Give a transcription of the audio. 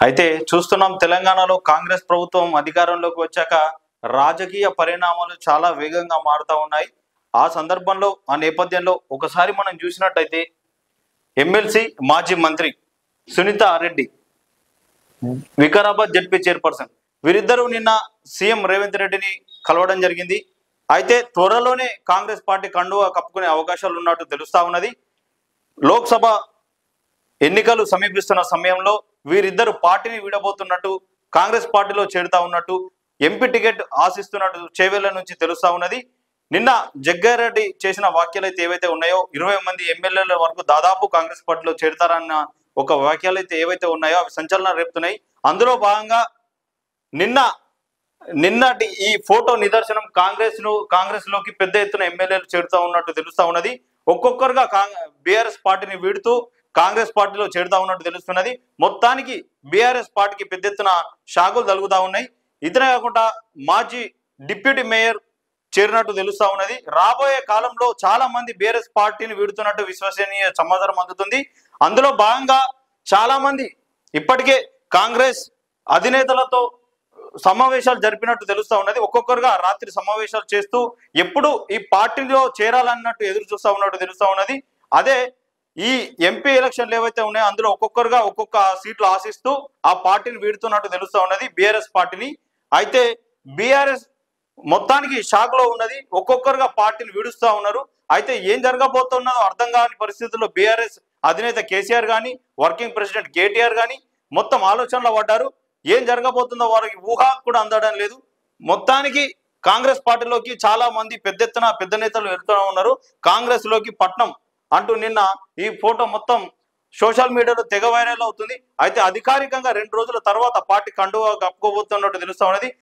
అయితే చూస్తున్నాం తెలంగాణలో కాంగ్రెస్ ప్రభుత్వం అధికారంలోకి వచ్చాక రాజకీయ పరిణామాలు చాలా వేగంగా మారుతా ఉన్నాయి ఆ సందర్భంలో ఆ నేపథ్యంలో ఒకసారి మనం చూసినట్టయితే ఎమ్మెల్సీ మాజీ మంత్రి సునీత రెడ్డి వికారాబాద్ జడ్పీ చైర్పర్సన్ వీరిద్దరూ నిన్న సీఎం రేవంత్ రెడ్డిని కలవడం జరిగింది అయితే త్వరలోనే కాంగ్రెస్ పార్టీ కండువా కప్పుకునే అవకాశాలు ఉన్నట్టు తెలుస్తా ఉన్నది లోక్సభ ఎన్నికలు సమీపిస్తున్న సమయంలో వీరిద్దరు పార్టీని వీడబోతున్నట్టు కాంగ్రెస్ పార్టీలో చేరుతా ఉన్నట్టు ఎంపీ టికెట్ ఆశిస్తున్నట్టు చేవేళ్ల నుంచి తెలుస్తా ఉన్నది నిన్న జగ్గారెడ్డి చేసిన వ్యాఖ్యలు అయితే ఏవైతే ఉన్నాయో ఇరవై మంది ఎమ్మెల్యేల వరకు దాదాపు కాంగ్రెస్ పార్టీలో చేరుతారన్న ఒక వ్యాఖ్యలు అయితే ఏవైతే ఉన్నాయో అవి సంచలనం రేపుతున్నాయి అందులో భాగంగా నిన్న నిన్నటి ఈ ఫోటో నిదర్శనం కాంగ్రెస్ ను కాంగ్రెస్ లోకి పెద్ద ఎత్తున ఎమ్మెల్యేలు చేరుతా ఉన్నట్టు తెలుస్తా ఉన్నది ఒక్కొక్కరుగా బీఆర్ఎస్ పార్టీని వీడుతూ కాంగ్రెస్ పార్టీలో చేరుతా ఉన్నట్టు తెలుస్తున్నది మొత్తానికి బీఆర్ఎస్ పార్టీకి పెద్ద ఎత్తున షాకులు తలుగుతా ఉన్నాయి ఇతనే కాకుండా మాజీ డిప్యూటీ మేయర్ చేరినట్టు తెలుస్తా ఉన్నది రాబోయే కాలంలో చాలా మంది బీఆర్ఎస్ పార్టీని వీడుతున్నట్టు విశ్వసనీయ సమాచారం అందుతుంది అందులో భాగంగా చాలా మంది ఇప్పటికే కాంగ్రెస్ అధినేతలతో సమావేశాలు జరిపినట్టు తెలుస్తా ఉన్నది ఒక్కొక్కరుగా రాత్రి సమావేశాలు చేస్తూ ఎప్పుడు ఈ పార్టీలో చేరాలన్నట్టు ఎదురు చూస్తా ఉన్నట్టు తెలుస్తా ఉన్నది అదే ఈ ఎంపీ ఎలక్షన్లు ఏవైతే ఉన్నాయో అందులో ఒక్కొక్కరుగా ఒక్కొక్క సీట్లు ఆశిస్తూ ఆ పార్టీని వీడుతున్నట్టు తెలుస్తా ఉన్నది బీఆర్ఎస్ పార్టీని అయితే బీఆర్ఎస్ మొత్తానికి షాక్ లో ఉన్నది ఒక్కొక్కరుగా పార్టీని వీడుస్తా ఉన్నారు అయితే ఏం జరగబోతున్నదో అర్థం కాని పరిస్థితుల్లో బీఆర్ఎస్ అధినేత కేసీఆర్ గాని వర్కింగ్ ప్రెసిడెంట్ కేటీఆర్ గాని మొత్తం ఆలోచనలో పడ్డారు ఏం జరగబోతుందో వారికి ఊహ కూడా అందడం లేదు మొత్తానికి కాంగ్రెస్ పార్టీలోకి చాలా మంది పెద్ద ఎత్తున పెద్ద నేతలు వెళ్తూ ఉన్నారు కాంగ్రెస్ లోకి పట్నం అంటూ నిన్న ఈ ఫోటో మొత్తం సోషల్ మీడియాలో తెగ వైరల్ అవుతుంది అయితే అధికారికంగా రెండు రోజుల తర్వాత పార్టీ కండువా కప్పుకోబోతున్నట్టు తెలుస్తా ఉన్నది